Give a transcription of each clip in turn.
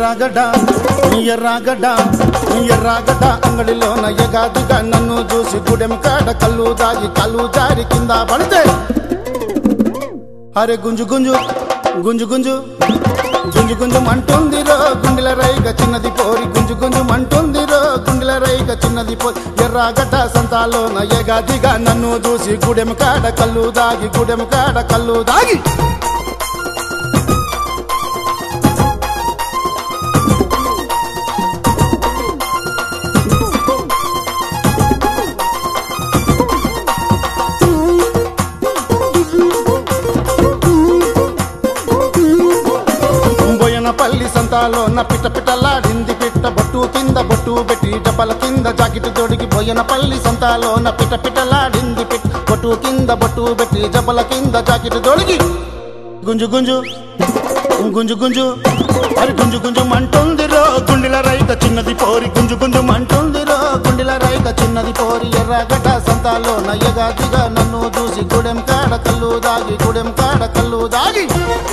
ఎర్రాగడ్డ ఎర్రాగడ్డ ఎర్రాగడ్డ అంగడిలోన ఎగాదిగా నన్ను చూసి గుడెం కాడ కళ్ళు దాగి కళ్ళు జారి కింద పడితే అరే గుంజు గుంజు గుంజు గుంజు గుంజు గుంజు మంటుందిరో గుండెల రైగ చిన్నది పోరి గుంజు గుంజు మంటుందిరో గుండెల రైగ చిన్నది పోరి ఎర్రాగడ్డ సంతాలోన ఎగాదిగా నన్ను చూసి గుడెం కాడ కళ్ళు దాగి గుడెం కాడ కళ్ళు దాగి బోయనపల్లి సంతాలోన పిట్ట పిట్టలాడింది పిట్ట బొట్టు కింద బొట్టు పెట్టి డబ్బల కింద జాకెట్ తొడిగి బోయనపల్లి సంతాలోన పిట్ట పిట్టలాడింది పిట్ట బొట్టు కింద బొట్టు పెట్టి జబ్బల కింద జాకెట్ తొడిగి గుంజు గుంజు గుంజు గుంజు అరి గుంజు గుంజు మంటుందిరో గుండెల రైక చిన్నది పోరి గుంజు గుంజు మంటుందిరో గుండెల రైక చిన్నది పోరి ఎర్రగడ్డ సంతాలో నయ్యగాదిగా నన్ను చూసి గుడెం కాడ కళ్ళు దాగి గుడెం కాడ కళ్ళు దాగి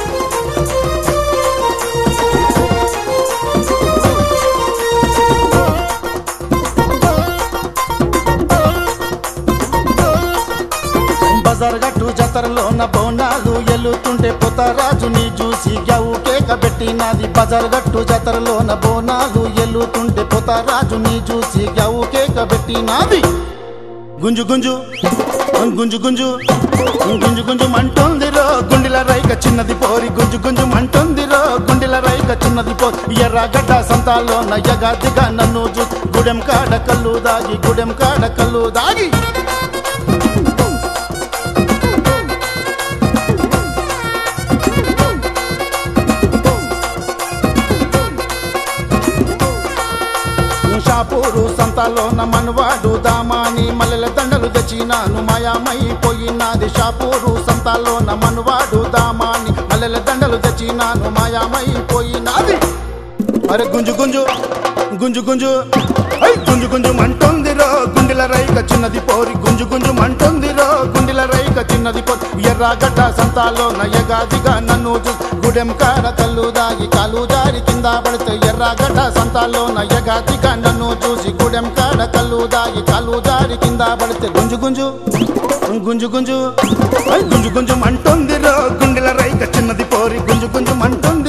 బజార్ గట్టు జాతరలోన బోనాలు ఎల్లుతుంటే పుతరాజుని చూసి గవు కేక పెట్టినది బజార్ గట్టు జాతరలోన బోనాలు ఎల్లుతుంటే పుతరాజుని చూసి గవు కేక పెట్టినది గుంజు గుంజు గుంజు గుంజు గుంజు గుంజు మంటుందిరో గుండెల రైక చిన్నది పోరి గుంజు గుంజు మంటుందిరో గుండెల రైక చిన్నది పోరి ఎర్రగడ్డ సంతాలో నయ్యగాదిగా నన్ను చూ గుడెం కాడ కళ్ళు దాగి గుడెం కాడ కళ్ళు దాగి షాపూరు సంతలోన మనవాడు దామాని మల్లెల దండలు తెచ్చినాను మాయామైపోయినాది షాపూరు సంతలోన మనవాడు దామాని మల్లెల దండలు తెచ్చినాను మాయామైపోయినాది అరే గుంజు గుంజు గుంజు గుంజు ఐ గుంజు గుంజు మంటుందిరో గుండెల రైక చిన్నది పోరి గుంజు గుంజు మంటుందిరో గుండెల రైక చిన్నది పోరి ఎర్రగడ్డ సంతాలో నయ్యగాదిగా నన్ను చూ గుడెం కాడ కళ్ళు దాగి కాలు జారి కింద పడితే ఎర్రగడ్డ సంతాలో నయ్యగాదిగా నన్ను చూసి గుడెం కాడ కళ్ళు దాగి కాలు జారి కింద పడితే గుంజు గుంజు గుంజు గుంజు ఐ గుంజు గుంజు మంటుందిరో గుండెల రైక చిన్నది పోరి గుంజు గుంజు మంటుంది